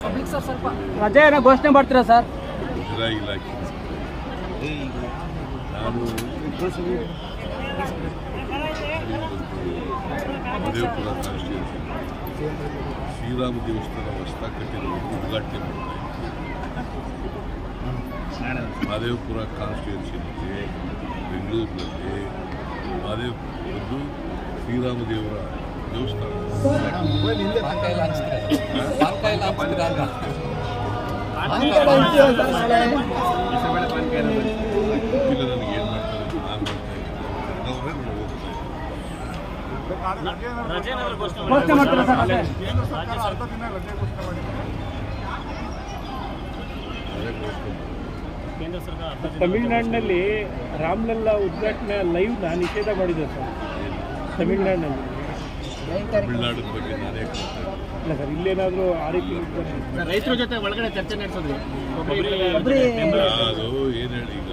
Public sir ಸ್ವಲ್ಪ ರಜೆ ಏನೋ ಘೋಷಣೆ ಮಾಡ್ತೀರಾ ಸರ್ ಮುಜರಾಯಿ ಇಲಾಖೆ ನಾನು ಮಹದೇವಪುರ ಕಾನ್ಸ್ಟಿಟ್ಯೂನ್ಸಿ ಶ್ರೀರಾಮ ದೇವಸ್ಥಾನ ಹೊಸ್ದಾಗಿ ಕಟ್ಟಿರೋದು ಉದ್ಘಾಟನೆ ಮಾಡ್ತಾ ಇದ್ದೀನಿ ಮಹದೇವಪುರ ಕಾನ್ಸ್ಟಿಟ್ಯೂನ್ಸಿನಲ್ಲಿ ಬೆಂಗಳೂರಿನಲ್ಲಿ ಮಹದೇವ ಒಂದು ಶ್ರೀರಾಮ ದೇವರ ದೇವಸ್ಥಾನ ಪಾನ್ಕಾಯಿ ಹಂಚ್ತೀರಾ ಪಾನ್ಕಾಯಿ ಹಂಚ್ತೀರಾ ಅಂತ ಗೊತ್ತಿಲ್ಲ ನನಗೆ ಏನು ಮಾಡ್ತಾರೆ ನಾನು ಮಾಡ್ತಾ ಇದ್ದೀನಿ ಅವರೇ ನಾನು ಹೋಗ್ತಾ ಇದ್ದೀನಿ ಘೋಷಣೆ ಮಾಡ್ತೀರಾ ಸರ್ ರಜೆ ಅದೇ ಘೋಷಣೆ ತಮಿಳುನಾಡಿನಲ್ಲಿ ರಾಮ್ಲಲ್ಲಾ ಉದ್ಘಾಟನೆ ಲೈವ್ನ ನಿಷೇಧ ಮಾಡಿದೆ ಸರ್ ತಮಿಳುನಾಡಿನಲ್ಲಿ ತಮಿಳ್ನಾಡು ಬಗ್ಗೆ ನಾನೇ ಹೇಳ್ತಾ ಇದ್ದೀನಿ. ಇಲ್ಲ ಸರ್ ಇಲ್ಲೇನಾದರೂ ಆ ರೀತಿ ರೈತರ ಜೊತೆ ಒಳಗಡೆ ಚರ್ಚೆ ನಡೆಸಿದ್ವಿ ಅದು ಏನು ಹೇಳಿ